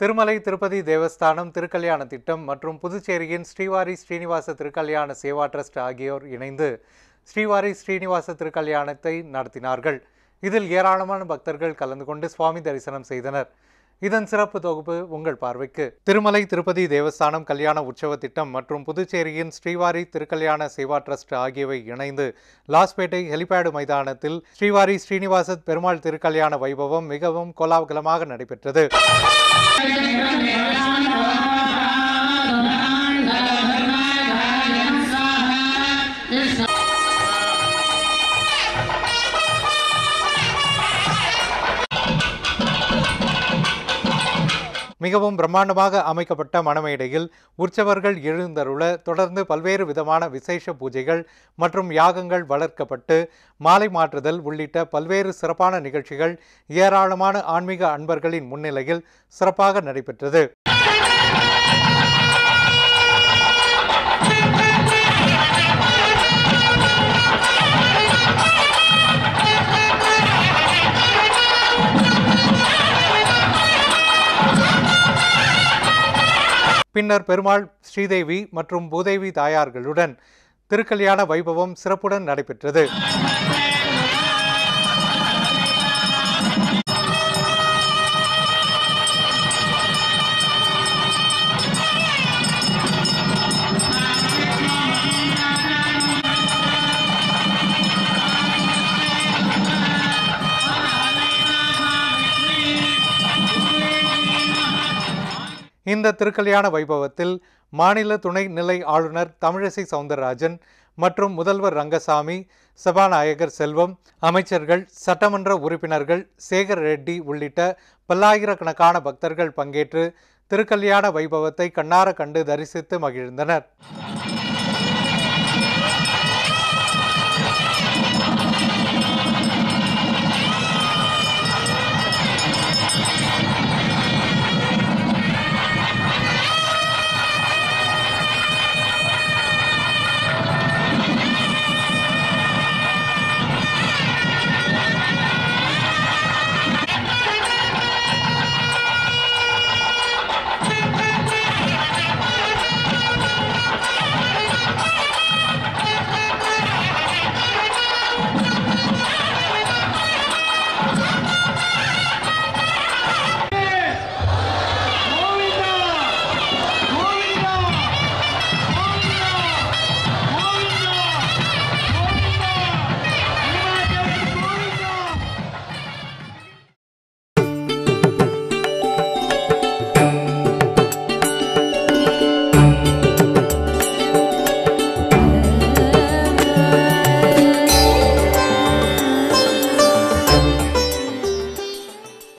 திருமலை திருப்பதி தேவஸ்தானம் திருக்கல்யாண திட்டம் மற்றும் புதுச்சேரியின் ஸ்ரீவாரி ஸ்ரீனிவாச திருக்கல்யாண சேவா ட்ரஸ்ட் ஆகியோர் இணைந்து ஸ்ரீவாரி ஸ்ரீனிவாச திருக்கல்யாணத்தை நடத்தினார்கள் இதில் ஏராளமான பக்தர்கள் கலந்து கொண்டு சுவாமி தரிசனம் செய்தனர் இதன் சிறப்பு தொகுப்பு உங்கள் பார்வைக்கு திருமலை திருப்பதி தேவஸ்தானம் கல்யாண உற்சவ திட்டம் மற்றும் புதுச்சேரியின் ஸ்ரீவாரி திருக்கல்யாண சேவா ட்ரஸ்ட் ஆகியவை இணைந்து லாஸ்பேட்டை ஹெலிபேடு மைதானத்தில் ஸ்ரீவாரி ஸ்ரீனிவாச பெருமாள் திருக்கல்யாண வைபவம் மிகவும் கோலாகலமாக நடைபெற்றது மிகவும் பிரம்மாண்டமாக அமைக்கப்பட்ட மணமேடையில் உற்சவர்கள் எழுந்தருள தொடர்ந்து பல்வேறு விதமான விசேஷ பூஜைகள் மற்றும் யாகங்கள் வளர்க்கப்பட்டு மாலை மாற்றுதல் உள்ளிட்ட பல்வேறு சிறப்பான நிகழ்ச்சிகள் ஏராளமான ஆன்மீக அன்பர்களின் முன்னிலையில் சிறப்பாக நடைபெற்றது பின்னர் பெருமாள் ஸ்ரீதேவி மற்றும் பூதேவி தாயார்களுடன் திருக்கல்யாண வைபவம் சிறப்புடன் நடைபெற்றது இந்த திருக்கல்யாண வைபவத்தில் மாநில துணை நிலை ஆளுநர் தமிழிசை சவுந்தரராஜன் மற்றும் முதல்வர் ரங்கசாமி சபாநாயகர் செல்வம் அமைச்சர்கள் சட்டமன்ற உறுப்பினர்கள் சேகர் ரெட்டி உள்ளிட்ட பல்லாயிரக்கணக்கான பக்தர்கள் பங்கேற்று திருக்கல்யாண வைபவத்தை கண்ணார கண்டு தரிசித்து மகிழ்ந்தனர்